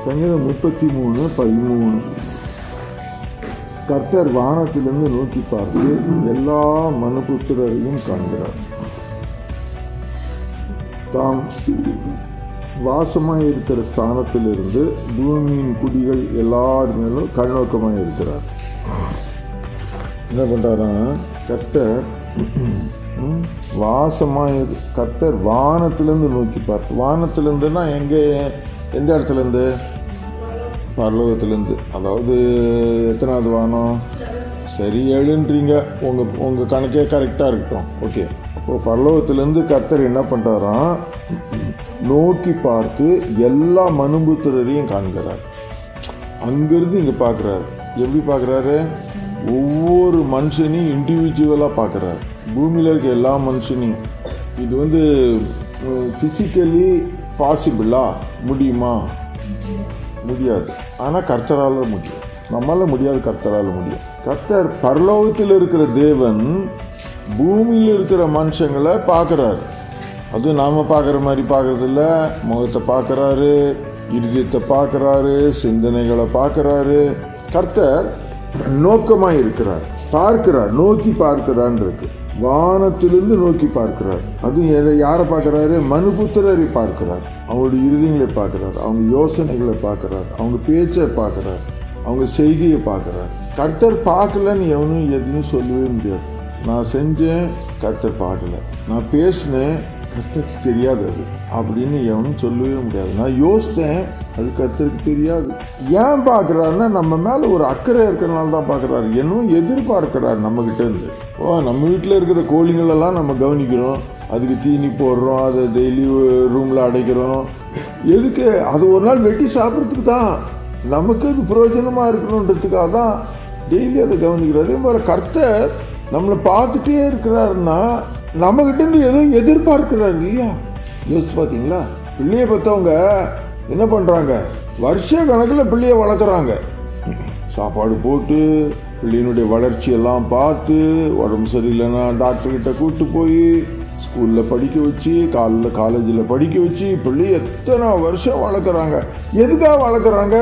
சங்கீதம் முப்பத்தி மூணு பதிமூணு கர்த்தர் வானத்திலிருந்து நோக்கி பார்த்து எல்லா மனுபுத்திரரையும் காண்கிறார் தாம் வாசமாய் இருக்கிற ஸ்தானத்திலிருந்து பூமியின் குடிகள் எல்லார் மேலும் கண்ணோக்கமாய் இருக்கிறார் என்ன பண்றாரா கர்த்தர் ம், வாசமாய் இரு- கர்த்தர் வானத்திலிருந்து நோக்கி பார்த்து வானத்திலிருந்துன்னா எங்க எந்த இடத்துல இருந்து பரலோகத்திலேருந்து அதாவது எத்தனாவது வானம் சரி ஏழுன்றீங்க உங்கள் உங்கள் கணக்கே கரெக்டாக இருக்கட்டும் ஓகே அப்போ பரலோகத்திலேருந்து கர்த்தர் என்ன பண்ணுறாராம் நோக்கி பார்த்து எல்லா மனுபுத்திரரையும் காண்கிறார் அங்கிருந்து இங்கே பார்க்குறாரு எப்படி பார்க்குறாரு ஒவ்வொரு மனுஷனையும் இண்டிவிஜுவலாக பார்க்குறாரு பூமியில் இருக்க எல்லா மனுஷனையும் இது வந்து ஃபிசிக்கலி பாசிபிளா முடியுமா முடியாது ஆனால் கர்த்தரால முடியும் நம்மால முடியாது கர்த்தரால முடியும் கர்த்தர் பரலோகத்தில் இருக்கிற தேவன் பூமியில் இருக்கிற மனுஷங்களை பார்க்கறாரு அதுவும் நாம பார்க்குற மாதிரி பார்க்கறது இல்ல முகத்தை பார்க்கறாரு இருதயத்தை பார்க்கறாரு சிந்தனைகளை பார்க்கறாரு கர்த்தர் நோக்கமாய் இருக்கிறார் பார்க்கிறார் நோக்கி பார்க்கிறான் இருக்கு வானத்திலிருந்து நோக்கி பார்க்கிறார் அதுவும் எதை- யாரை பார்க்கறாரு மனுபுத்திரரை பார்க்கிறார் அவங்களுடைய இருதயங்களை பார்க்கிறார் அவங்க யோசனைகளை பார்க்கிறார் அவங்க பேச்சை பார்க்கிறார் அவங்க செய்கையை பார்க்கிறார் கர்த்தர் பார்க்கலன்னு எவனும் எதையும் சொல்லவே முடியாது நான் செஞ்சேன் கர்த்தர் பார்க்கல நான் பேசினேன் கர்த்தருக்கு தெரியாது அது அப்படின்னு எவனும் சொல்லவே முடியாது நான் யோசித்தேன் அது கர்த்தருக்கு தெரியாது ஏன் பார்க்கறாருன்னா நம்ம மேல ஒரு அக்கறை இருக்கிறனால தான் பார்க்கறாரு என்னவும் எதிர்பார்க்கிறார் நம்ம கிட்ட இருந்து ஓ நம்ம வீட்டில் இருக்கிற கோழிங்களெல்லாம் நம்ம கவனிக்கிறோம் அதுக்கு தீனி போடுறோம் அதை டெய்லி ரூம்ல அடைக்கிறோம் எதுக்கு அது ஒரு நாள் வெட்டி சாப்பிட்றதுக்கு தான் நமக்கு அது பிரயோஜனமா இருக்கணுன்றதுக்காக தான் டெய்லி அதை கவனிக்கிறோம் அதே மாதிரி கர்த்தர் நம்மளை பார்த்துட்டே இருக்கிறாருன்னா நம்ம கிட்ட இருந்து ஏதோ எதிர்பார்க்கிறாரு இல்லையா யோசிச்சு பார்த்தீங்களா பிள்ளைய பார்த்தவங்க என்ன பண்றாங்க வருஷ கணக்கில் பிள்ளைய வளர்க்குறாங்க சாப்பாடு போட்டு பிள்ளையினுடைய வளர்ச்சி எல்லாம் பார்த்து உடம்பு சரியில்லைன்னா டாக்டர் கிட்ட கூட்டு போய் ஸ்கூல்ல படிக்க வச்சு காலைல காலேஜில் படிக்க வச்சு பிள்ளைய எத்தனை வருஷம் வளர்க்குறாங்க எதுக்காக வளர்க்குறாங்க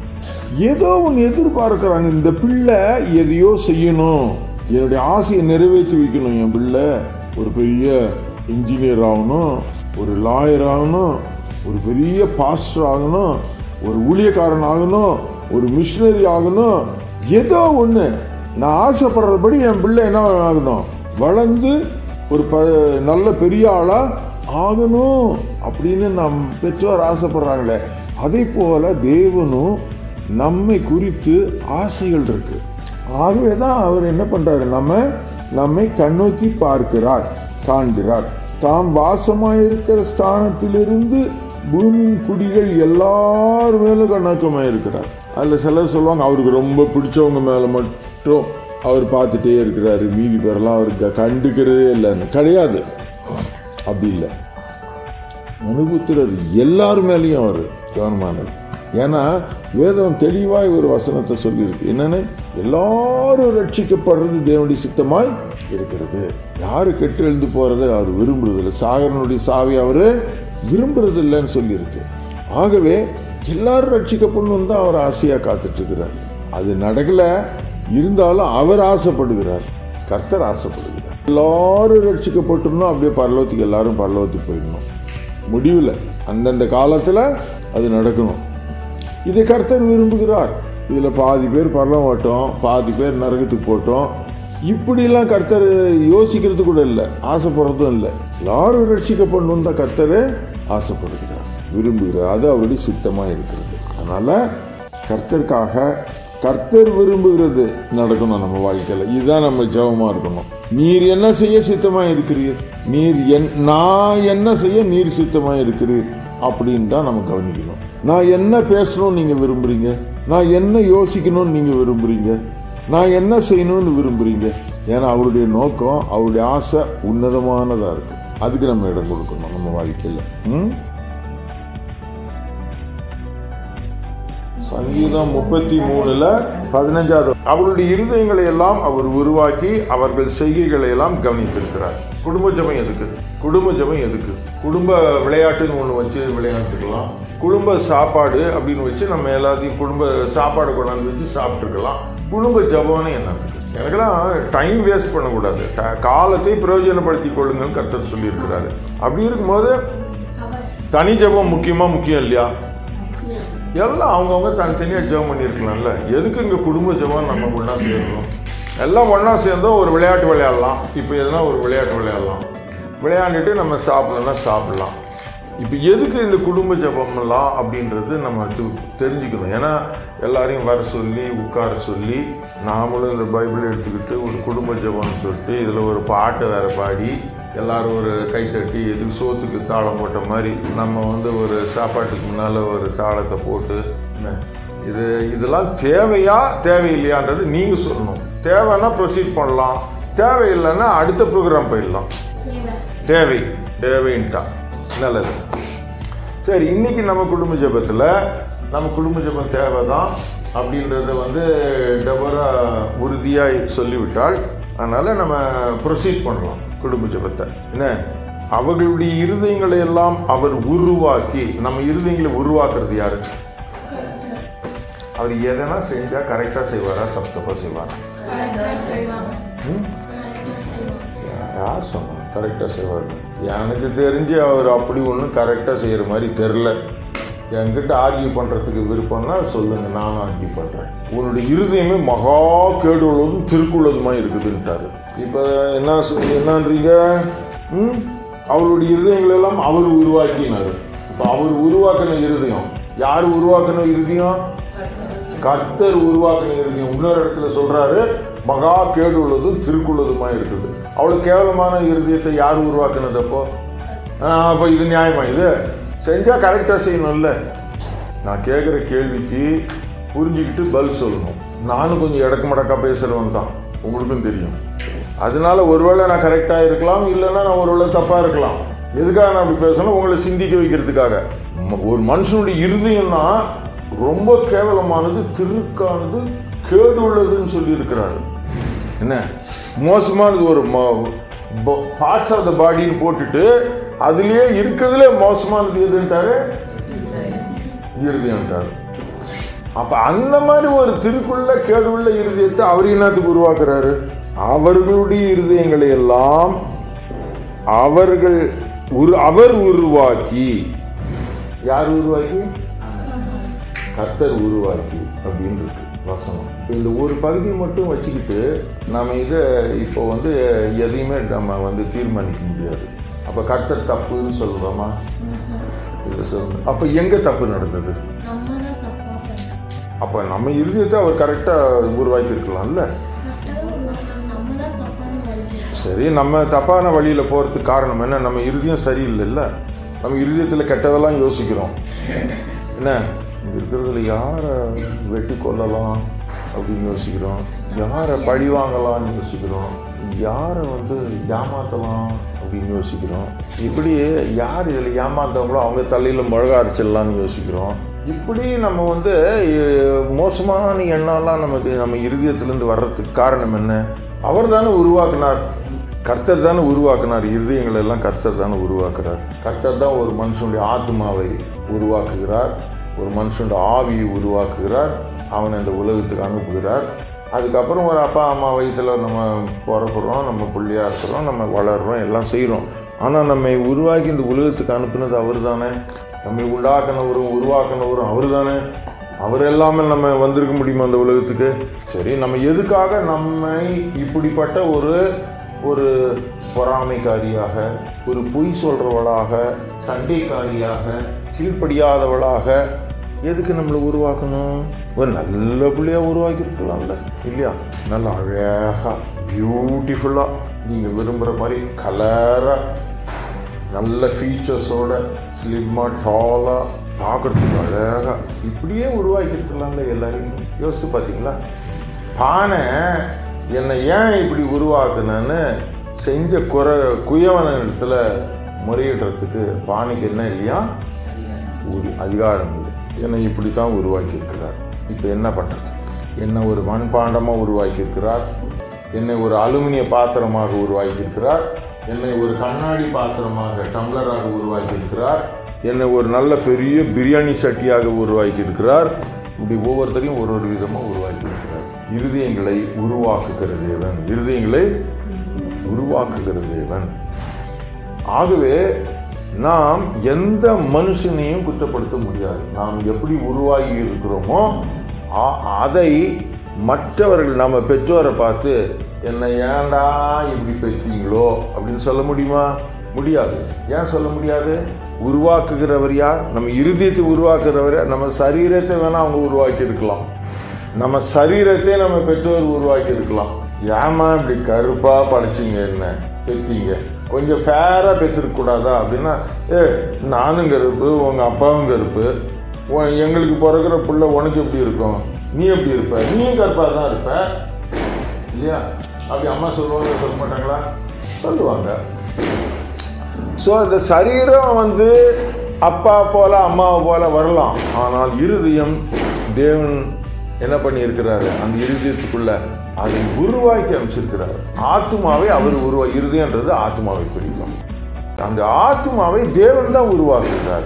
ஏதோ ஒன்று எதிர்பார்க்குறாங்க இந்த பிள்ளை எதையோ செய்யணும் என்னுடைய ஆசையை நிறைவேற்றி வைக்கணும் என் பிள்ளை ஒரு பெரிய இன்ஜினியர் ஆகணும் ஒரு லாயர் ஆகணும் ஒரு பெரிய பாஸ்டர் ஆகணும் ஒரு ஊழியக்காரன் ஆகணும் ஒரு மிஷினரி ஆகணும் ஏதோ ஒன்று நான் ஆசைப்படுறபடி என் பிள்ளை என்ன ஆகணும் வளர்ந்து ஒரு ப நல்ல பெரிய ஆளா ஆகணும் அப்படின்னு நம் பெற்றோர் ஆசைப்படுறாங்களே அதே போல தேவனும் நம்மை குறித்து ஆசைகள் இருக்கு ஆகவே தான் அவர் என்ன பண்றாரு நம்ம நம்மை கண்ணோக்கி பார்க்கிறார் காண்கிறார் தாம் வாசமாயிருக்கிற ஸ்தானத்திலிருந்து பூமியின் குடிகள் எல்லார் மேலும் கண்ணோக்கமாக இருக்கிறார் அதில் சிலர் சொல்லுவாங்க அவருக்கு ரொம்ப பிடிச்சவங்க மேலே மட்டும் அவர் பார்த்துட்டே இருக்கிறாரு மீதி பேரெல்லாம் அவருக்கு கண்டுக்கிறதே இல்லைன்னு கிடையாது அப்படி இல்லை மனுபுத்திரர் எல்லார் மேலேயும் அவர் கவனமானது ஏன்னா வேதம் தெளிவாய் ஒரு வசனத்தை சொல்லியிருக்கு என்னன்னு எல்லாரும் ரட்சிக்கப்படுறது தேவனுடைய சித்தமாய் இருக்கிறது யாரு கெட்டு எழுந்து போறதை அவர் விரும்புறது இல்லை சாகரனுடைய சாவி அவரு விரும்புறது இல்லைன்னு சொல்லியிருக்கு ஆகவே எல்லாரும் ரட்சிக்கப்படணும் தான் அவர் ஆசையா காத்துட்டு இருக்கிறார் அது நடக்கல இருந்தாலும் அவர் ஆசைப்படுகிறார் கர்த்தர் ஆசைப்படுகிறார் எல்லாரும் ரட்சிக்கப்பட்டுடணும் அப்படியே பரலோகத்துக்கு எல்லாரும் பரலோகத்துக்கு போயிடணும் முடிவில் அந்தந்த காலத்தில் அது நடக்கணும் இதை கர்த்தர் விரும்புகிறார் இதில் பாதி பேர் பரலம் ஓட்டோம் பாதி பேர் நரகத்துக்கு போட்டோம் இப்படிலாம் கர்த்தர் யோசிக்கிறது கூட இல்லை ஆசைப்படுறதும் இல்லை எல்லாரும் ரட்சிக்கப்படணும் தான் கர்த்தர் ஆசைப்படுகிறார் விரும்புகிறார் அது அவருடைய சித்தமாக இருக்கிறது அதனால கர்த்தருக்காக கர்த்தர் விரும்புகிறது நடக்கணும் நம்ம வாழ்க்கையில இதுதான் நம்ம ஜெபமா இருக்கணும் நீர் என்ன செய்ய சித்தமா இருக்கிறீர் நீர் என் நான் என்ன செய்ய நீர் சித்தமா இருக்கிறீர் அப்படின்னு தான் நம்ம கவனிக்கணும் நான் என்ன பேசணும்னு நீங்க விரும்புறீங்க நான் என்ன யோசிக்கணும்னு நீங்க விரும்புறீங்க நான் என்ன செய்யணும்னு விரும்புறீங்க ஏன்னா அவருடைய நோக்கம் அவருடைய ஆசை உன்னதமானதா இருக்கு அதுக்கு நம்ம இடம் கொடுக்கணும் நம்ம வாழ்க்கையில ம் சங்கீதம் முப்பத்தி மூணுல பதினஞ்சாவது அவருடைய இருதயங்களை எல்லாம் அவர் உருவாக்கி அவர்கள் செய்கைகளை எல்லாம் கவனித்திருக்கிறார் குடும்ப ஜபம் எதுக்கு குடும்ப ஜபம் எதுக்கு குடும்ப விளையாட்டுன்னு ஒண்ணு வச்சு விளையாட்டுக்கலாம் குடும்ப சாப்பாடு அப்படின்னு வச்சு நம்ம எல்லாத்தையும் குடும்ப சாப்பாடு கொண்டாந்து வச்சு சாப்பிட்ருக்கலாம் குடும்ப ஜபம்னு என்னது எனக்கெல்லாம் டைம் வேஸ்ட் பண்ணக்கூடாது ட- காலத்தை பிரயோஜனப்படுத்திக் கொள்ளுங்கன்னு கர்த்தர் சொல்லியிருக்கிறாரு அப்படி இருக்கும்போது தனி ஜபம் முக்கியமா முக்கியம் இல்லையா எல்லாம் அவங்கவுங்க தனித்தனியாக ஜெபம் பண்ணியிருக்கலாம்ல எதுக்கு இங்கே குடும்ப ஜெபம் நம்ம ஒன்றா சேர்க்கணும் எல்லாம் ஒன்றா சேர்ந்தா ஒரு விளையாட்டு விளையாடலாம் இப்போ எதுனா ஒரு விளையாட்டு விளையாடலாம் விளையாண்டுட்டு நம்ம சாப்பிடணும்னா சாப்பிடலாம் இப்போ எதுக்கு இந்த குடும்ப ஜெபம்லாம் அப்படின்றது நம்ம தெ- தெரிஞ்சுக்கணும் ஏன்னா எல்லாரையும் வர சொல்லி உட்கார சொல்லி நாமளும் இந்த பைபிள் எடுத்துக்கிட்டு ஒரு குடும்ப ஜெபம்னு சொல்லிட்டு இதில் ஒரு பாட்டை வேற பாடி எல்லாரும் ஒரு கைத்தட்டி எதுக்கு சோத்துக்கு தாளம் போட்ட மாதிரி நம்ம வந்து ஒரு சாப்பாட்டுக்கு முன்னால் ஒரு தாளத்தை போட்டு என்ன, இது இதெல்லாம் தேவையா தேவையில்லையான்றது நீங்கள் சொல்லணும் தேவைன்னா ப்ரொசீட் பண்ணலாம் தேவையில்லைன்னா அடுத்த ப்ரோக்ராம் போயிடலாம் தேவை தேவைன்ட்டா நல்லது சரி இன்னைக்கு நம்ம குடும்ப ஜெபத்தில் நம்ம குடும்ப ஜெபம் தேவைதான் அப்படின்றத வந்து டெபரா உறுதியாக சொல்லிவிட்டால் அதனால நம்ம ப்ரொசீட் பண்ணலாம் குடும்ப ஜெபத்தை என்ன அவர்களுடைய இருதயங்களை எல்லாம் அவர் உருவாக்கி நம்ம இருதயங்களை உருவாக்குறது யாரு அவர் எதனா செஞ்சா கரெக்டா செய்வாரா தப்பு தப்பா செய்வாரா ம்? யார் சொன்னா கரெக்டாக செய்வார் எனக்கு தெரிஞ்சு அவர் அப்படி ஒன்றும் கரெக்டாக செய்கிற மாதிரி தெரில என்கிட்ட ஆர்கியூ பண்ணுறதுக்கு விருப்பம்னா சொல்லுங்க நானும் ஆர்கியூ பண்ணுறேன் உன்னுடைய இருதயமே மகா கேடு உள்ளதும் திருக்குள்ளதுமா இருக்குதுன்ட்டாரு இப்போ என்ன சொ- என்னன்றீங்க ம் அவருடைய இருதயங்கள் எல்லாம் அவர் உருவாக்கினார் இப்போ அவர் உருவாக்கின இருதயம் யார் உருவாக்கின இருதயம் கர்த்தர் உருவாக்கின இருதயம் இன்னொரு இடத்துல சொல்றாரு மகா கேடு உள்ளதும் திருக்குள்ளதுமா இருக்குது அவ்வளவு கேவலமான இருதயத்தை யார் உருவாக்குனது அப்போ ஆஹ், அப்போ இது நியாயமா இது செஞ்சா கரெக்டா செய்யணும்ல நான் கேட்குற கேள்விக்கு புரிஞ்சுக்கிட்டு பதில் சொல்லணும் நானும் கொஞ்சம் இடக்கு மடக்கா பேசுறவன் தான் உங்களுக்கும் தெரியும் அதனால ஒருவேளை நான் கரெக்டா இருக்கலாம் இல்லைன்னா நான் ஒருவேளை தப்பா இருக்கலாம் எதுக்காக நான் அப்படி பேசணும் உங்களை சிந்திக்க வைக்கிறதுக்காக ம- ஒரு மனுஷனுடைய இருதயம்னா ரொம்ப கேவலமானது திருக்கானது கேடு உள்ளதுன்னு சொல்லி இருக்கிறாரு என்ன மோசமானது ஒரு பார்ட்ஸ் ஆஃப் த பாடின்னு போட்டுட்டு அதுலயே இருக்கிறதுல மோசமானது எதுன்ட்டாரு இருதயம்ட்டாரு அப்ப அந்த மாதிரி ஒரு திருக்குள்ள கேடுள்ள இருதயத்தை அவர் என்னத்துக்கு உருவாக்குறாரு அவர்களுடைய இருதயங்களை எல்லாம் அவர்கள் உரு அவர் உருவாக்கி யார் உருவாக்கி கர்த்தர் உருவாக்கி அப்படின்னு இருக்கு வசனம் இப்போ இந்த ஒரு பகுதியை மட்டும் வச்சுக்கிட்டு நம்ம இதை இப்போ வந்து எதையுமே நம்ம வந்து தீர்மானிக்க முடியாது அப்போ கர்த்தர் தப்புன்னு சொல்றோமா இல்லை சொல்லணும் அப்போ எங்கே தப்பு நடந்தது நம்ம தான் தப்பா பண்ணோம் அப்போ நம்ம இருதயத்தை அவர் கரெக்டாக உருவாக்கி இருக்கலாம்ல நம்ம தான் தப்பான வழி சரி நம்ம தப்பான வழியில் போகிறதுக்கு காரணம் என்ன நம்ம இருதயம் சரியில்லைல்ல நம்ம இருதயத்தில் கெட்டதெல்லாம் யோசிக்கிறோம் என்ன இங்க இருக்கிறதுல யாரை வெட்டி கொல்லலாம் அப்படின்னு யோசிக்கிறோம் யாரை பழி வாங்கலாம்னு யோசிக்கிறோம் யாரை வந்து ஏமாத்தலாம் அப்படின்னு யோசிக்கிறோம் இப்படி யார் இதில் ஏமாந்தவங்களோ அவங்க தலையில் மிளகா அரைச்சிடலாம்னு யோசிக்கிறோம் இப்படி நம்ம வந்து அஹ், மோசமான எண்ணம்லாம் நமக்கு நம்ம இருதயத்திலேருந்து வர்றதுக்கு காரணம் என்ன அவர் தானே உருவாக்குனார் கர்த்தர் தானே உருவாக்குனார் இருதயங்களை எல்லாம் கர்த்தர் தானே உருவாக்குறார் கர்த்தர் தான் ஒரு மனுஷனுடைய ஆத்மாவை உருவாக்குகிறார் ஒரு மனுஷனுடைய ஆவியை உருவாக்குகிறார் அவனை இந்த உலகத்துக்கு அனுப்புகிறார் அதுக்கப்புறம் ஒரு அப்பா அம்மா வயிற்றுல நம்ம பிறக்கிறோம் நம்ம பிள்ளையா இருக்கிறோம் நம்ம வளர்றோம் எல்லாம் செய்கிறோம் ஆனால் நம்மை உருவாக்கி இந்த உலகத்துக்கு அனுப்புனது அவர் தானே நம்மை உண்டாக்குனவரும் உருவாக்குனவரும் அவர் தானே அவர் இல்லாமல் நம்ம வந்திருக்க முடியுமா அந்த உலகத்துக்கு சரி நம்ம எதுக்காக நம்மை இப்படிப்பட்ட ஒரு ஒரு பொறாமைக்காரியாக ஒரு பொய் சொல்றவளாக சண்டைக்காரியாக கீழ்ப்படியாதவளாக எதுக்கு நம்மளை உருவாக்கணும் ஒரு நல்ல பிள்ளையா உருவாக்கி இருக்கலாம்ல இல்லையா நல்ல அழகா பியூட்டிஃபுல்லா நீங்க விரும்புற மாதிரி கலரா நல்ல ஃபீச்சர்ஸோட ஸ்லிம்மாக டாலாக பார்க்கறதுக்கு அழகாக இப்படியே உருவாக்கியிருக்கலாம்ல எல்லாரையும் யோசிச்சு பார்த்தீங்களா பானை என்னை ஏன் இப்படி உருவாக்குனேன்னு செஞ்ச குறை குயவன இடத்துல முறையிடுறதுக்கு பானைக்கு என்ன இல்லையா ஒரு அதிகாரம் இல்லை என்னை இப்படி தான் உருவாக்கியிருக்கிறார் இப்போ என்ன பண்ணுறது என்னை ஒரு மண்பாண்டமாக உருவாக்கியிருக்கிறார் என்னை ஒரு அலுமினிய பாத்திரமாக உருவாக்கியிருக்கிறார் என்னை ஒரு கண்ணாடி பாத்திரமாக டம்ளராக உருவாக்கியிருக்கிறார் என்னை ஒரு நல்ல பெரிய பிரியாணி சட்டியாக உருவாக்கி இருக்கிறார் இப்படி ஒவ்வொருத்தரையும் ஒரு ஒரு விதமாக உருவாக்கி இருக்கிறார் இருதயங்களை உருவாக்குகிற தேவன் இருதயங்களை உருவாக்குகிற தேவன் ஆகவே நாம் எந்த மனுஷனையும் குற்றப்படுத்த முடியாது நாம் எப்படி உருவாகி இருக்கிறோமோ அ- அதை மற்றவர்கள் நம்ம பெற்றோரை பார்த்து என்ன ஏன்டா இப்படி பெற்றீங்களோ அப்படின்னு சொல்ல முடியுமா முடியாது ஏன் சொல்ல முடியாது உருவாக்குகிறவர் யார் நம்ம இருதயத்தை உருவாக்குறவர் யார்? நம்ம சரீரத்தை வேணா அவங்க உருவாக்கி இருக்கலாம் நம்ம சரீரத்தை நம்ம பெற்றோர் உருவாக்கி இருக்கலாம் ஏமா இப்படி கருப்பா படைச்சிங்க என்ன பெத்தீங்க கொஞ்சம் ஃபேரா பெற்றிருக்க கூடாதா அப்படின்னா ஏ நானும் கருப்பு உங்க அப்பாவும் கருப்பு உன் எங்களுக்கு பிறகுற புள்ள உனக்கு எப்படி இருக்கும் நீ எப்படி இருப்ப நீயும் கருப்பா தான் இருப்ப இல்லையா அப்படி அம்மா சொல்லுவாங்க சொல்ல மாட்டாங்களா சொல்லுவாங்க ஸோ அந்த சரீரம் வந்து அப்பா போல அம்மாவை போல வரலாம் ஆனால் இருதயம் தேவன் என்ன பண்ணியிருக்கிறாரு அந்த இருதயத்துக்குள்ள அதை உருவாக்கி அமைச்சிருக்கிறார் ஆத்மாவை அவர் உருவா இருதயன்றது ஆத்மாவை குறிக்கும் அந்த ஆத்மாவை தேவன் தான் உருவாக்குகிறார்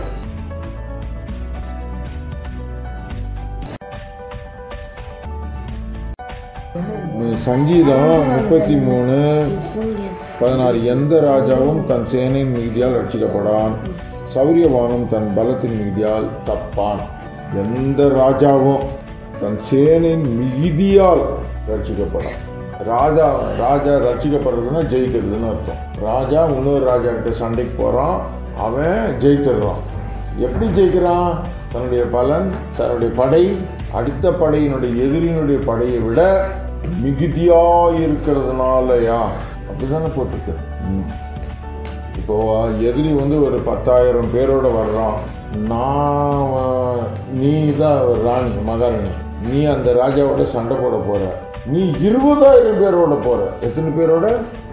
சங்கீதம் முப்பத்தி மூணு பதினாறு எந்த ராஜாவும் தன் சேனையின் மீதியால் ரட்சிக்கப்படான் சௌரியவானும் தன் பலத்தின் மீதியால் தப்பான் எந்த ராஜாவும் தன் சேனையின் மிகுதியால் ரட்சிக்கப்படான் ராஜா ராஜா ரட்சிக்கப்படுறதுன்னா ஜெயிக்கிறதுன்னு அர்த்தம் ராஜா இன்னொரு ராஜா கிட்ட சண்டைக்கு போறான் அவன் ஜெயித்துடுறான் எப்படி ஜெயிக்கிறான் தன்னுடைய பலன் தன்னுடைய படை அடுத்த படையினுடைய எதிரியினுடைய படையை விட மிகுதியா இருக்கிறதுனாலயா அப்படிதானே போட்டிருக்கு ம். இப்போ எதிரி வந்து ஒரு பத்தாயிரம் பேரோட வர்றான் நான் அஹ், நீ தான் ஒரு ராணி மகாராணி நீ அந்த ராஜாவோட சண்டை போட போற நீ இருபதாயிரம் பேரோட போற எத்தனை பேரோட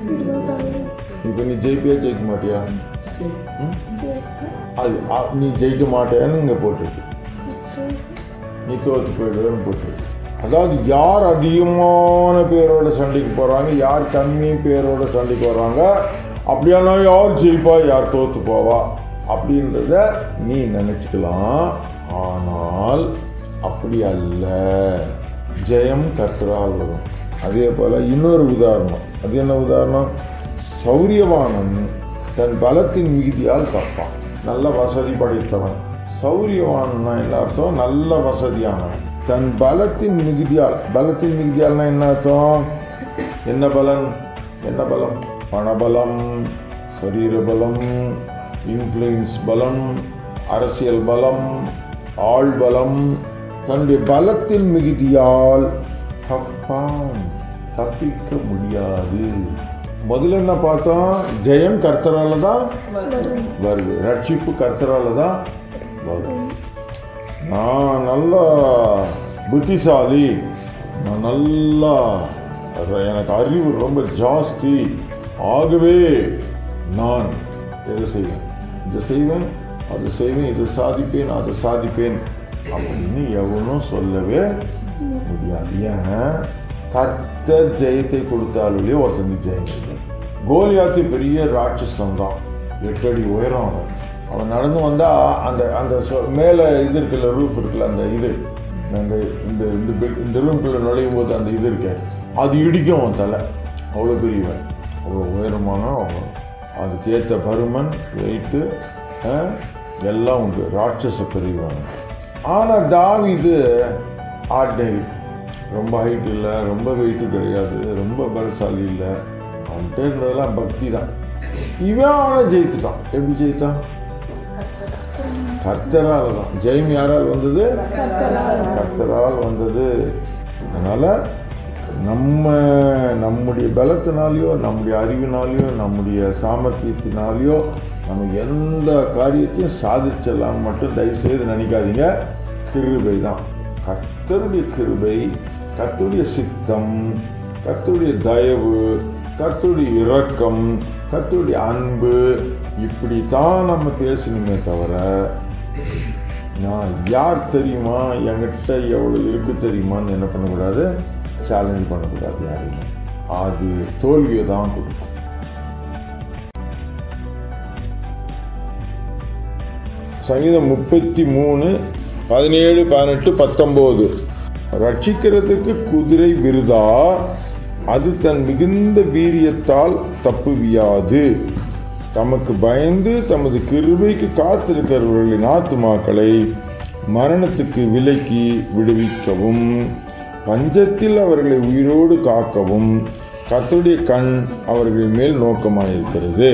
இப்போ நீ ஜெயிப்பியா ஜெயிக்க மாட்டியா ம்? அது அ- நீ ஜெயிக்க மாட்டேன்னு இங்க போட்டிருக்கு நீ தோத்து போயிடுவேன்னு போட்டிருக்கு அதாவது யார் அதிகமான பேரோட சண்டைக்கு போறாங்க யார் கம்மி பேரோட சண்டைக்கு வர்றாங்க அப்படியானா யார் ஜெயிப்பா யார் தோத்து போவா அப்படின்றத நீ நினைச்சுக்கலாம் ஆனால் அப்படி அல்ல ஜெயம் கர்த்தரால் வரும் அதே போல இன்னொரு உதாரணம் அது என்ன உதாரணம் சௌரியவானன் தன் பலத்தின் மிகுதியால் தப்பான் நல்ல வசதி படைத்தவன் சௌரியவான்னா என்ன அர்த்தம் நல்ல வசதியானவன் தன் பலத்தின் மிகுதியால் பலத்தின் மிகுதியால்னா என்ன அர்த்தம் என்ன பலன் என்ன பலம் பணபலம் சரீர பலம் இன்ஃப்ளூயன்ஸ் பலம் அரசியல் பலம் ஆள் பலம் தன்னுடைய பலத்தின் மிகுதியால் தப்பான் தப்பிக்க முடியாது முதல்ல என்ன பார்த்தோம் ஜெயம் கர்த்தரால தான் வருது ரட்சிப்பு கர்த்தரால தான் வரும் நான் நல்லா புத்திசாலி நான் நல்லா எனக்கு அறிவு ரொம்ப ஜாஸ்தி ஆகவே நான் எதை செய்வேன் இதை செய்வேன் அது செய்வேன் இது சாதிப்பேன் அதை சாதிப்பேன் அப்படின்னு எவனும் சொல்லவே முடியாது ஏன் கர்த்தர் ஜெயத்தை கொடுத்தாலே ஒருத்தங்க ஜெயம் இல்லை கோலியாத்து பெரிய ராட்சசம் தான் எட்டு அடி உயரம் அவன் அவன் நடந்து வந்தா அந்த அந்த சொ- மேல இது இருக்குல்ல ரூஃப் இருக்குல்ல அந்த இது அந்த இந்த இந்த bed- இந்த ரூம்குள்ள நுழையும் போது அந்த இது இருக்கு அது இடிக்கும் அவன் தலை அவ்வளோ பெரியவன் அவ்வளோ உயரமான அவன் அதுக்கேற்ற பருமன் வெயிட்டு எல்லாம் உண்டு ராட்சச பெரியவன் ஆனா தாவீது ஆர்டினரி ரொம்ப ஹைட் இல்லை ரொம்ப வெயிட்டு கிடையாது ரொம்ப பலசாலி இல்லை அவன்கிட்ட இருந்ததெல்லாம் பக்தி தான் இவன் அவனை ஜெயித்துட்டான் எப்படி ஜெயித்தான் கர்த்தரால் தான் ஜெயம் யாரால் வந்தது கர்த்தரால் வந்தது அதனால நம்ம நம்முடைய பலத்தினாலேயோ நம்முடைய அறிவினாலேயோ நம்முடைய சாமர்த்தியத்தினாலேயோ நம்ம எந்த காரியத்தையும் சாதிச்சிடலாம் மட்டும் தயவு செய்து நினைக்காதீங்க கிருபை தான் கர்த்தருடைய கிருபை கர்த்தருடைய சித்தம் கர்த்தருடைய தயவு கர்த்தருடைய இரக்கம் கர்த்தருடைய அன்பு இப்படித்தான் நம்ம பேசணுமே தவிர நான் யார் தெரியுமா என்கிட்ட எவ்வளோ இருக்கு தெரியுமான்னு என்ன பண்ணக்கூடாது சேலஞ்ச் பண்ணக்கூடாது யாரையுமே அது தோல்வியை தான் கொடுக்கும் சங்கீதம் முப்பத்தி மூணு பதினேழு பதினெட்டு பத்தொம்போது ரட்சிக்கிறதுக்கு குதிரை விருதா அது தன் மிகுந்த வீரியத்தால் தப்புவியாது தமக்கு பயந்து தமது கிருபைக்கு காத்திருக்கிறவர்களின் ஆத்துமாக்களை மரணத்துக்கு விலக்கி விடுவிக்கவும் பஞ்சத்தில் அவர்களை உயிரோடு காக்கவும் கர்த்தருடைய கண் அவர்கள் மேல் நோக்கமாயிருக்கிறது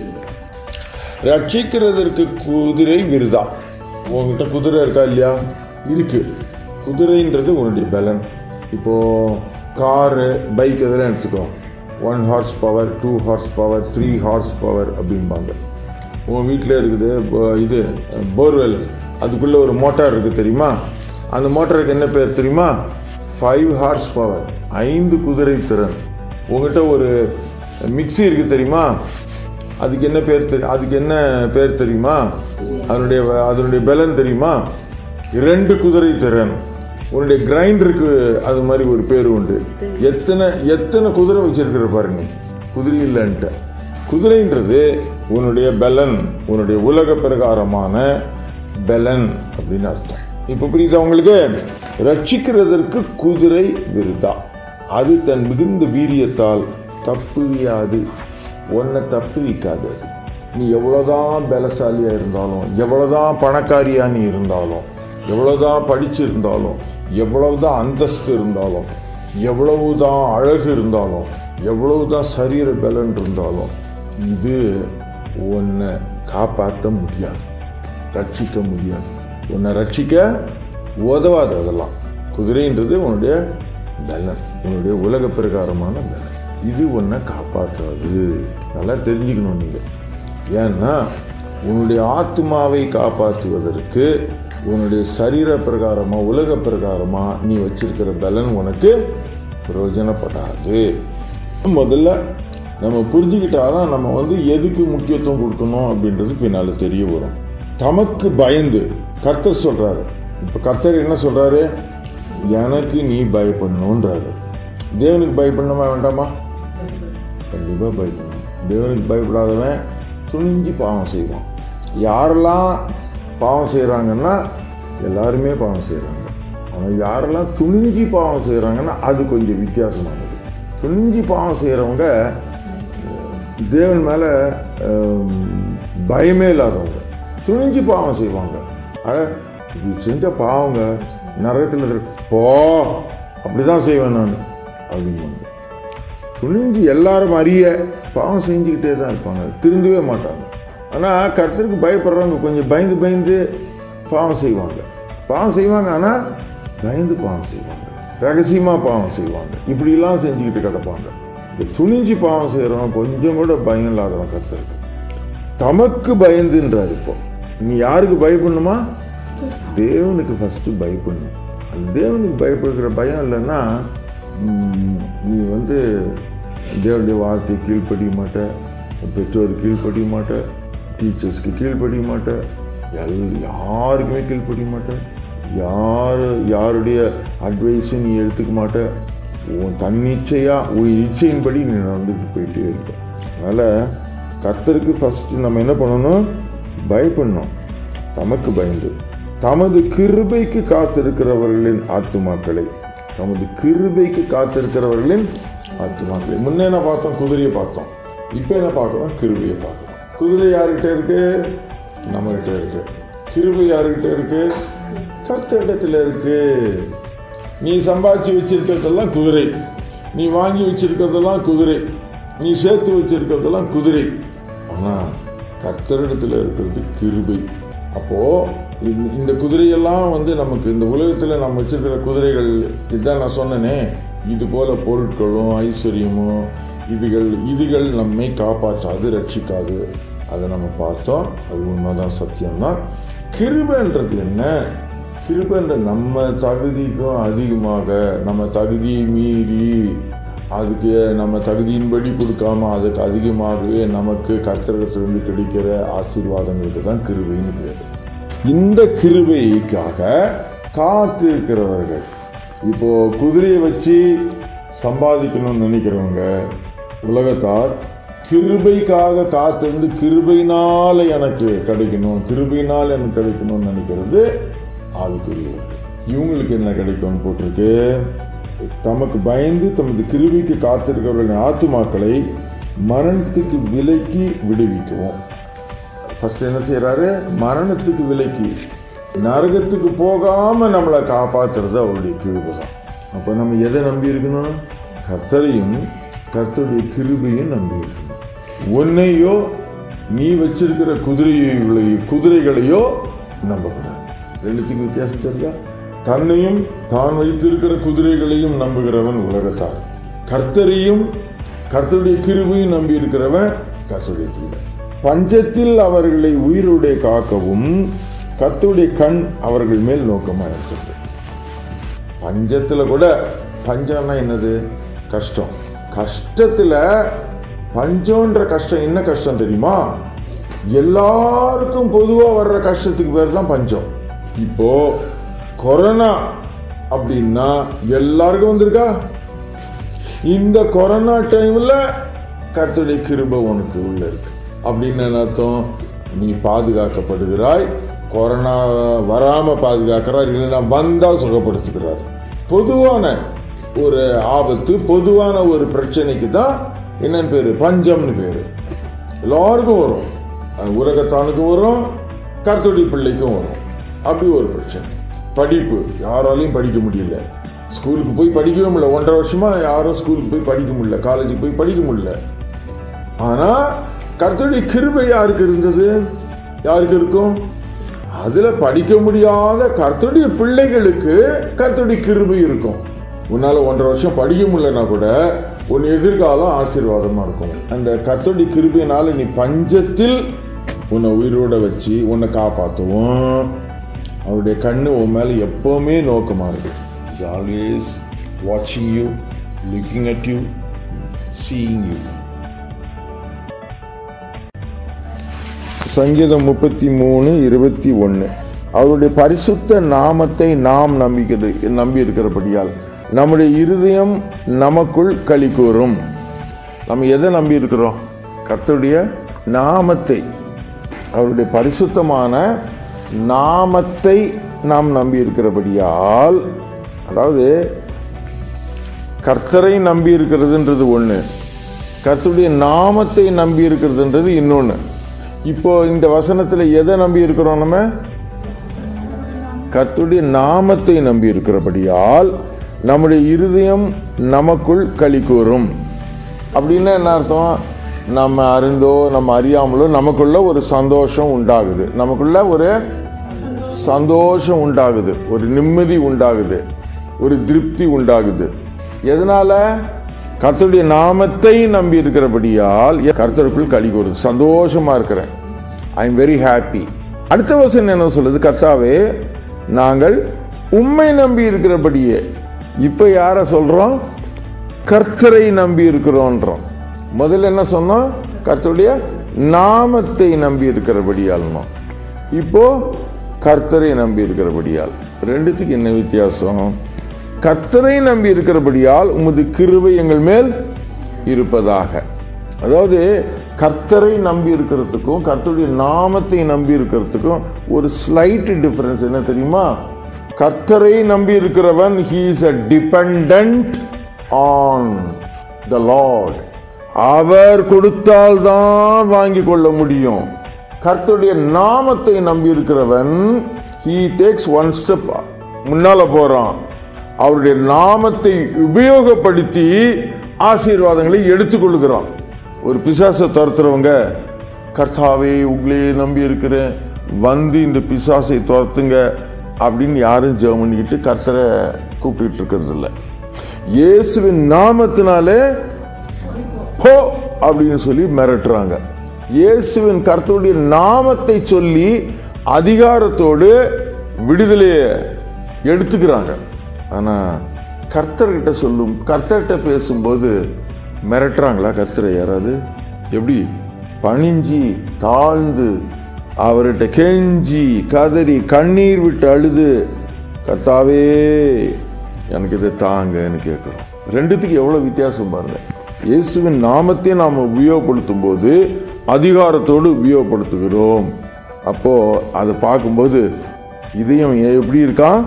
ரட்சிக்கிறதற்கு குதிரை விருதா உங்ககிட்ட குதிரை இருக்கா இல்லையா இருக்கு குதிரைன்றது உன்னுடைய பலன் இப்போ காரு பைக் இதெல்லாம் எடுத்துக்கோ one horsepower two horsepower three horsepower அப்படிம்பாங்க உன் வீட்டில் இருக்குது ப- இது போர்வெல் அதுக்குள்ளே ஒரு மோட்டார் இருக்குது தெரியுமா அந்த மோட்டாருக்கு என்ன பேர் தெரியுமா ஃபைவ் ஹார்ஸ் பவர் ஐந்து குதிரை திறன் உங்ககிட்ட ஒரு மிக்ஸி இருக்குது தெரியுமா அதுக்கு என்ன பேர் தெரியும் அதுக்கு என்ன பேர் தெரியுமா அதனுடைய அதனுடைய பலன் தெரியுமா இரண்டு குதிரை திறன் உன்னுடைய கிரைண்டருக்கு அது மாதிரி ஒரு பேர் உண்டு எத்தனை எத்தனை குதிரை வச்சிருக்கிற பாருங்க குதிரை இல்லைன்ட்டு குதிரைன்றது உன்னுடைய பலன் உன்னுடைய உலக பிரகாரமான பலன் அப்படின்னு அர்த்தம் இப்ப புரியுதா உங்களுக்கு ரட்சிக்கிறதற்கு குதிரை விருதா அது தன் மிகுந்த வீரியத்தால் தப்புவியாது உன்னை தப்புவிக்காது அது நீ எவ்வளோதான் பலசாலியா இருந்தாலும் எவ்வளோதான் பணக்காரியா நீ இருந்தாலும் எவ்வளோதான் படிச்சிருந்தாலும் எவ்வளவுதான் அந்தஸ்து இருந்தாலும் எவ்வளவுதான் அழகு இருந்தாலும் எவ்வளவுதான் சரீர பலன் இருந்தாலும் இது உன்னை காப்பாற்ற முடியாது ரட்சிக்க முடியாது உன்னை ரட்சிக்க உதவாது அதெல்லாம் குதிரைன்றது உன்னுடைய பலன் உன்னுடைய உலக பிரகாரமான பலன் இது உன்னை காப்பாற்றாது நல்லா தெரிஞ்சுக்கணும் நீங்க ஏன்னா உன்னுடைய ஆத்மாவை காப்பாற்றுவதற்கு உன்னுடைய சரீர பிரகாரமா உலக பிரகாரமா நீ வச்சிருக்கிற பலன் உனக்கு பிரயோஜனப்படாது முதல்ல நம்ம புரிஞ்சுக்கிட்டாதான் நம்ம வந்து எதுக்கு முக்கியத்துவம் கொடுக்கணும் அப்படின்றது பின்னால தெரிய வரும் தமக்கு பயந்து கர்த்தர் சொல்றாரு இப்ப கர்த்தர் என்ன சொல்றாரு எனக்கு நீ பயப்படணுன்றாரு தேவனுக்கு பயப்படணுமா வேண்டாமா கண்டிப்பா பயப்படணும் தேவனுக்கு பயப்படாதவன் துணிஞ்சு பாவம் செய்வான் யாரெல்லாம் பாவம் செய்கிறாங்கன்னா எல்லாருமே பாவம் செய்கிறாங்க ஆனால் யாரெல்லாம் துணிஞ்சு பாவம் செய்கிறாங்கன்னா அது கொஞ்சம் வித்தியாசமானது துணிஞ்சு பாவம் செய்கிறவங்க தேவன் மேலே பயமே இல்லாதவங்க துணிஞ்சு பாவம் செய்வாங்க அட இது செஞ்ச பாவங்க நரகத்தில் இருக்கு போ அப்படிதான் செய்வேன் நான் அப்படிம்பாங்க துணிஞ்சு எல்லாரும் அறிய பாவம் செஞ்சுக்கிட்டே தான் இருப்பாங்க திருந்தவே மாட்டாங்க ஆனால் கர்த்தருக்கு பயப்படுறவங்க கொஞ்சம் பயந்து பயந்து பாவம் செய்வாங்க பாவம் செய்வாங்க ஆனால் பயந்து பாவம் செய்வாங்க ரகசியமாக பாவம் செய்வாங்க இப்படிலாம் செஞ்சுக்கிட்டு கிடப்பாங்க இந்த துணிஞ்சு பாவம் செய்கிறவன் கொஞ்சம் கூட பயம் இல்லாதவன் கர்த்தருக்கு தமக்கு பயந்துன்றார் இப்போ நீ யாருக்கு பயப்படணுமா தேவனுக்கு ஃபர்ஸ்ட் பயப்படணும் அந்த தேவனுக்கு பயப்படுகிற பயம் இல்லைன்னா ம், நீ வந்து தேவனுடைய வார்த்தை கீழ்ப்படிய மாட்ட பெற்றோர் கீழ்ப்படிய மாட்ட டீச்சர்ஸ்க்கு கீழ்ப்படிய மாட்ட எல் யாருக்குமே கீழ்ப்படிய மாட்ட யார் யாருடைய அட்வைஸும் நீ எடுத்துக்க மாட்ட உன் தன்னிச்சையா உன் இச்சையின்படி நீ நடந்துட்டு போயிட்டே இருப்ப அதனால கர்த்தருக்கு ஃபர்ஸ்ட் நம்ம என்ன பண்ணணும் பயப்படணும் தமக்கு பயந்து தமது கிருபைக்கு காத்திருக்கிறவர்களின் ஆத்துமாக்களை தமது கிருபைக்கு காத்திருக்கிறவர்களின் ஆத்துமாக்களை முன்ன என்ன பார்த்தோம் குதிரையை பார்த்தோம் இப்போ என்ன பார்க்கறோம் கிருபையை பார்க்கறோம் குதிரை யார்கிட்ட இருக்கு நம்ம கிட்ட இருக்கு கிருபை யார்கிட்ட இருக்கு கர்த்தரிடத்துல இருக்கு நீ சம்பாதிச்சு வச்சிருக்கிறதெல்லாம் குதிரை நீ வாங்கி வச்சிருக்கிறதெல்லாம் குதிரை நீ சேர்த்து வச்சிருக்கிறதெல்லாம் குதிரை ஆனா கர்த்தரிடத்துல இருக்கிறது கிருபை அப்போ இந்த- இந்த குதிரையெல்லாம் வந்து நமக்கு இந்த உலகத்துல நம்ம வச்சிருக்கிற குதிரைகள் இதான் நான் சொன்னனே இது போல பொருட்களும் ஐஸ்வர்யமும் இதுகள் இதுகள் நம்மை காப்பாற்றாது ரட்சிக்காது அதை நம்ம பார்த்தோம் அது உண்மைதான் சத்தியம்தான் கிருபைன்றது என்ன கிருபைன்ற நம்ம தகுதிக்கும் அதிகமாக நம்ம தகுதியை மீறி அதுக்கு நம்ம தகுதியின்படி கொடுக்காம அதுக்கு அதிகமாகவே நமக்கு கர்த்தரிடத்திலிருந்து கிடைக்கிற ஆசீர்வாதங்களுக்கு தான் கிருபைன்னு பேர் இந்த கிருபைக்காக காத்திருக்கிறவர்கள் இப்போ குதிரையை வச்சு சம்பாதிக்கணும்னு நினைக்கிறவங்க உலகத்தார் கிருபைக்காக காத்திருந்து கிருபைனால எனக்கு கிடைக்கணும் கிருபைனால எனக்கு கிடைக்கணும்னு நினைக்கிறது ஆவிக்குரியவர்கள் இவங்களுக்கு என்ன கிடைக்கும்னு போட்டிருக்கு தமக்கு பயந்து தமது கிருபிக்கு காத்திருக்கிறவர்களின் ஆத்துமாக்களை மரணத்துக்கு விலைக்கு விடுவிக்கவும் ஃபர்ஸ்ட் என்ன செய்யறாரு மரணத்துக்கு விலைக்கு நரகத்துக்கு போகாம நம்மளை காப்பாத்துறது அவருடைய கிருபை தான் அப்ப நம்ம எதை நம்பி இருக்கணும் கர்த்தரையும் கர்த்தருடைய கிருபையும் நம்பி இருக்கணும் உன்னையோ நீ வச்சிருக்கிற குதிரைகளையோ குதிரைகளையோ நம்பக்கூடாது ரெண்டுத்துக்கு வித்தியாசம் தெரியுதா தன்னையும் தான் வைத்திருக்கிற குதிரைகளையும் நம்புகிறவன் உலகத்தார் கர்த்தரையும் கர்த்தருடைய கிருபையும் நம்பி இருக்கிறவன் கர்த்தருடைய கிருபை பஞ்சத்தில் அவர்களை உயிருடைய காக்கவும் கர்த்தருடைய கண் அவர்கள் மேல் நோக்கமாக இருக்கிறது பஞ்சத்துல கூட பஞ்சம்னா என்னது கஷ்டம் கஷ்டத்துல பஞ்சம்ன்ற கஷ்டம் என்ன கஷ்டம் தெரியுமா எல்லாருக்கும் பொதுவா வர்ற கஷ்டத்துக்கு பேர் தான் பஞ்சம் இப்போ கொரோனா அப்படின்னா எல்லாருக்கும் வந்திருக்கா இந்த கொரோனா டைம்ல கர்த்தருடைய கிருபை உனக்கு உள்ள இருக்கு அப்படின்னு என்ன அர்த்தம் நீ பாதுகாக்கப்படுகிறாய் கொரோனா வராம பாதுகாக்கிறார் இல்லைன்னா வந்தா சுகப்படுத்துகிறார் பொதுவான ஒரு ஆபத்து பொதுவான ஒரு பிரச்சனைக்கு தான் என்னன்னு பேரு பஞ்சம்னு பேரு எல்லாருக்கும் வரும் அஹ் உலகத்தானுக்கு வரும் கர்த்தருடைய பிள்ளைக்கும் வரும் அப்படி ஒரு பிரச்சனை படிப்பு யாராலையும் படிக்க முடியல ஸ்கூலுக்கு போய் படிக்கவே முடியல ஒன்றரை வருஷமா யாரும் ஸ்கூலுக்கு போய் படிக்க முடியல காலேஜுக்கு போய் படிக்க முடியல ஆனா கர்த்தருடைய கிருபை யாருக்கு இருந்தது யாருக்கு இருக்கும் அதுல படிக்க முடியாத கர்த்தருடைய பிள்ளைகளுக்கு கர்த்தருடைய கிருபை இருக்கும் உன்னால ஒன்றரை வருஷம் படிக்க முடியலனா கூட உன் எதிர்காலம் ஆசீர்வாதமா இருக்கும் அந்த கர்த்தருடைய கிருபையினால நீ பஞ்சத்தில் உன்னை உயிரோட வச்சு உன்னை காப்பாற்றுவோம் அவருடைய கண்ணு உன் மேல எப்பவுமே நோக்கமா இருக்கு ஆல்வேஸ் வாட்சிங் you looking at you seeing you சங்கீதம் முப்பத்தி மூணு இருபத்தி ஒன்று அவருடைய பரிசுத்த நாமத்தை நாம் நம்பிக்கிறது நம்பி இருக்கிறபடியால் நம்முடைய இருதயம் நமக்குள் களி கூறும் நம்ம எதை நம்பி இருக்கிறோம் கர்த்தருடைய நாமத்தை அவருடைய பரிசுத்தமான நாமத்தை நாம் நம்பி இருக்கிறபடியால் அதாவது கர்த்தரை நம்பி இருக்கிறதுன்றது ஒன்று கர்த்தருடைய நாமத்தை நம்பி இருக்கிறதுன்றது இன்னொன்று இப்போ இந்த வசனத்தில் எதை நம்பி இருக்கிறோம் நம்ம கர்த்தருடைய நாமத்தை நம்பி இருக்கிறபடியால் நம்முடைய இருதயம் நமக்குள் களி கூறும் அப்படின்னா என்ன அர்த்தம் நம்ம அறிந்தோ நம்ம அறியாமலோ நமக்குள்ள ஒரு சந்தோஷம் உண்டாகுது நமக்குள்ள ஒரு சந்தோஷம் உண்டாகுது ஒரு நிம்மதி உண்டாகுது ஒரு திருப்தி உண்டாகுது எதனால கர்த்தருடைய நாமத்தை நம்பி இருக்கிறபடியால் கர்த்தருக்குள் களி கூறுது சந்தோஷமா இருக்கிறேன் ஐ எம் வெரி ஹாப்பி அடுத்த வசனம் என்ன சொல்லுது கர்த்தாவே நாங்கள் உம்மை நம்பி இருக்கிறபடியே இப்ப யார சொல்றோம் கர்த்தரை நம்பி இருக்கிறோன்றோம் முதல்ல என்ன சொன்னோம் கர்த்தருடைய நாமத்தை நம்பி இருக்கிறபடியால் இப்போ கர்த்தரை நம்பி இருக்கிறபடியால் ரெண்டுத்துக்கு என்ன வித்தியாசம் கர்த்தரை நம்பி இருக்கிறபடியால் உமது கிருபை எங்கள் மேல் இருப்பதாக அதாவது கர்த்தரை நம்பி இருக்கிறதுக்கும் கர்த்தருடைய நாமத்தை நம்பி இருக்கிறதுக்கும் ஒரு ஸ்லைட் டிஃபரன்ஸ் என்ன தெரியுமா கர்த்தரை நம்பி இருக்கிறவன் he is a depend on the Lord அவர் கொடுத்தால்தான் வாங்கி கொள்ள முடியும் கர்த்தருடைய நாமத்தை நம்பி இருக்கிறவன் ஹீ டேக்ஸ் ஒன் ஸ்டெப் முன்னால போறான் அவருடைய நாமத்தை உபயோகப்படுத்தி ஆசீர்வாதங்களை எடுத்துக்கொள்கிறான் ஒரு பிசாசை துரத்துறவங்க கர்த்தாவே உங்களே நம்பி இருக்கிறேன் வந்து இந்த பிசாசை துரத்துங்க அப்படின்னு யாரும் ஜெபம் பண்ணிக்கிட்டு கர்த்தரை கூப்பிட்டு இருக்கிறது இல்லை இயேசுவின் நாமத்தினாலே போ அப்படின்னு சொல்லி மிரட்டுறாங்க இயேசுவின் கர்த்தருடைய நாமத்தை சொல்லி அதிகாரத்தோடு விடுதலையை எடுத்துக்கிறாங்க ஆனா கர்த்தர்கிட்ட சொல்லும் கர்த்தர்கிட்ட பேசும்போது மிரட்டுறாங்களா கர்த்தரை யாராவது எப்படி பணிஞ்சி தாழ்ந்து அவர்கிட்ட கெஞ்சி கதறி கண்ணீர் விட்டு அழுது கர்த்தாவே எனக்கு இதை தாங்கன்னு கேட்குறோம் ரெண்டுத்துக்கு எவ்வளோ வித்தியாசம் பாருங்க இயேசுவின் நாமத்தை நாம் உபயோகப்படுத்தும் போது அதிகாரத்தோடு உபயோகப்படுத்துகிறோம் அப்போ அதை பார்க்கும்போது இதயம் எப்படி இருக்கான்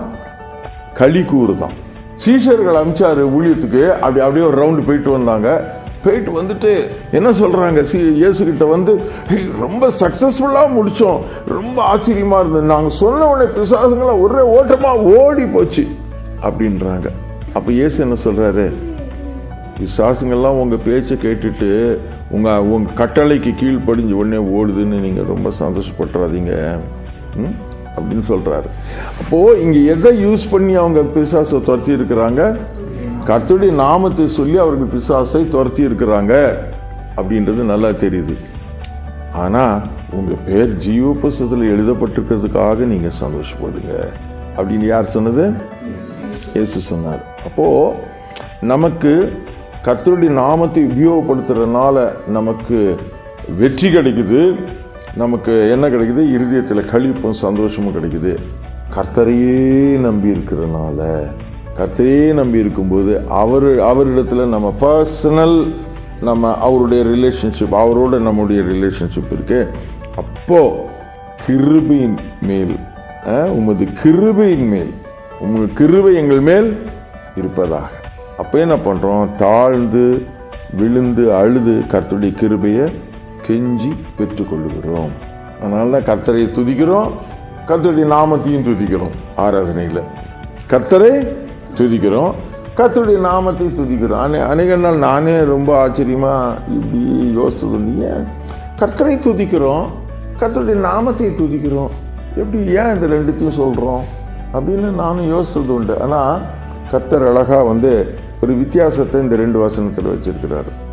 களி கூறுதான் சீஷர்கள் அமிச்சாரு ஊழியத்துக்கு அப்படி அப்படியே ஒரு ரவுண்டு போயிட்டு வந்தாங்க போயிட்டு வந்துட்டு என்ன சொல்றாங்க சி இயேசு கிட்ட வந்து "ஹே, ரொம்ப சக்சஸ்ஃபுல்லா முடிச்சோம் ரொம்ப ஆச்சரியமா இருந்தது நாங்க சொன்ன உடனே பிசாசுங்களா ஒரே ஓட்டமா ஓடி போச்சு அப்படின்றாங்க அப்ப இயேசு என்ன சொல்றாரு பிசாசுங்கள்லாம் உங்க பேச்சை கேட்டுட்டு உங்க உங்க கட்டளைக்கு கீழ்ப்படிஞ்சு உடனே ஓடுதுன்னு நீங்க ரொம்ப சந்தோஷப்பட்டுறாதீங்க ம்? அப்படின்னு சொல்றாரு அப்போ இங்க எதை யூஸ் பண்ணி அவங்க பிசாசை துரத்தி இருக்கிறாங்க கர்த்தருடைய நாமத்தை சொல்லி அவர்கள் பிசாசை துரத்தி இருக்கிறாங்க அப்படின்றது நல்லா தெரியுது ஆனா உங்க பேர் ஜீவ புஸ்தகத்தில் எழுதப்பட்டிருக்கிறதுக்காக நீங்க சந்தோஷப்படுங்க அப்படின்னு யார் சொன்னது இயேசு சொன்னார் அப்போ நமக்கு கர்த்தருடைய நாமத்தை உபயோகப்படுத்துறதுனால நமக்கு வெற்றி கிடைக்குது நமக்கு என்ன கிடைக்குது இருதயத்தில் கழிப்பும் சந்தோஷமும் கிடைக்குது கர்த்தரையே நம்பி இருக்கிறதுனால கர்த்தரையே நம்பி இருக்கும்போது அவர் அவரிடத்துல நம்ம பர்சனல் நம்ம அவருடைய ரிலேஷன்ஷிப் அவரோட நம்முடைய ரிலேஷன்ஷிப் இருக்கு அப்போ கிருபையின் மேல் அஹ், உமது கிருபையின் மேல் உமது கிருபை எங்கள் மேல் இருப்பதாக அப்போ என்ன பண்றோம் தாழ்ந்து விழுந்து அழுது கர்த்தருடைய கிருபையை கெஞ்சி பெற்றுக்கொள்ளுகிறோம் அதனால தான் கர்த்தரை துதிக்கிறோம் கர்த்தருடைய நாமத்தையும் துதிக்கிறோம் ஆராதனையில் கர்த்தரை துதிக்கிறோம் கர்த்தருடைய நாமத்தை துதிக்கிறோம் அனே அநேக நாள் நானே ரொம்ப ஆச்சரியமா இப்படி யோசித்தது உண்டு. ஏன் கர்த்தரை துதிக்கிறோம் கர்த்தருடைய நாமத்தை துதிக்கிறோம் எப்படி ஏன் இந்த ரெண்டுத்தையும் சொல்றோம் அப்படின்னு நானும் யோசித்தது உண்டு ஆனால் கர்த்தர் அழகா வந்து ஒரு வித்தியாசத்தை இந்த ரெண்டு வசனத்தில் வச்சிருக்கிறாரு